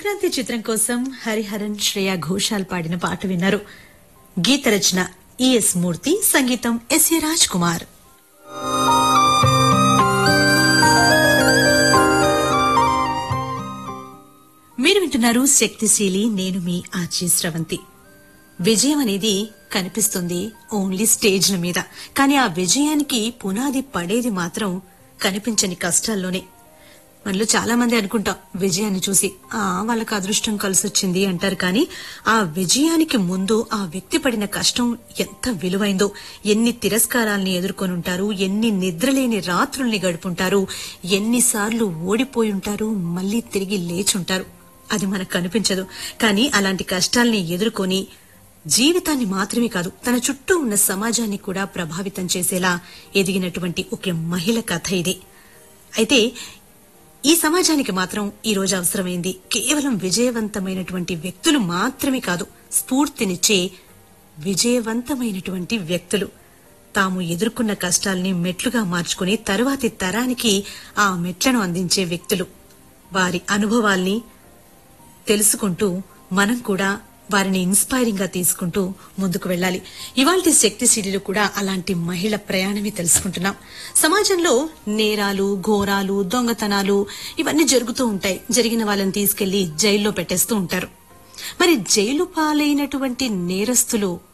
సంక్రాంతి చిత్రం కోసం హరిహరన్ శ్రేయా ఘోషాల్ పాడిన పాట విన్నారు గీత రచన ఈఎస్ మూర్తి సంగీతం ఎస్ఏ రాజ్ కుమార్ మీరు వింటున్నారు శక్తిశీలి నేను మీ ఆచి స్రవంతి విజయం అనేది కనిపిస్తుంది ఓన్లీ స్టేజ్ల మీద కానీ ఆ విజయానికి పునాది పడేది మాత్రం కనిపించని కష్టాల్లోనే మనలో చాలా మంది అనుకుంటాం విజయాన్ని చూసి ఆ వాళ్ళకి అదృష్టం కలిసొచ్చింది అంటారు కానీ ఆ విజయానికి ముందు ఆ వ్యక్తి పడిన కష్టం ఎంత విలువైందో ఎన్ని తిరస్కారాల్ని ఎదుర్కొని ఉంటారు ఎన్ని నిద్రలేని రాత్రుల్ని గడుపుంటారు ఎన్నిసార్లు ఓడిపోయి ఉంటారు మళ్లీ తిరిగి లేచుంటారు అది మనకు కనిపించదు కానీ అలాంటి కష్టాల్ని ఎదుర్కొని జీవితాన్ని మాత్రమే కాదు తన చుట్టూ ఉన్న సమాజాన్ని కూడా ప్రభావితం చేసేలా ఎదిగినటువంటి ఒక మహిళ కథ ఇది అయితే ఈ సమాజానికి మాత్రం ఈ రోజు అవసరమైంది కేవలం విజయవంతమైనటువంటి వ్యక్తులు మాత్రమే కాదు స్ఫూర్తినిచ్చే విజయవంతమైనటువంటి వ్యక్తులు తాము ఎదుర్కొన్న కష్టాల్ని మెట్లుగా మార్చుకుని తరువాతి తరానికి ఆ మెట్లను అందించే వ్యక్తులు వారి అనుభవాల్ని తెలుసుకుంటూ మనం కూడా వారిని ఇన్స్పైరింగ్ గా తీసుకుంటూ ముందుకు వెళ్ళాలి ఇవాళ శక్తిశీలిలో కూడా అలాంటి మహిళ ప్రయాణమే తెలుసుకుంటున్నాం సమాజంలో నేరాలు ఘోరాలు దొంగతనాలు ఇవన్నీ జరుగుతూ ఉంటాయి జరిగిన వాళ్ళని తీసుకెళ్లి జైల్లో పెట్టేస్తూ ఉంటారు మరి జైలు పాలైనటువంటి నేరస్తులు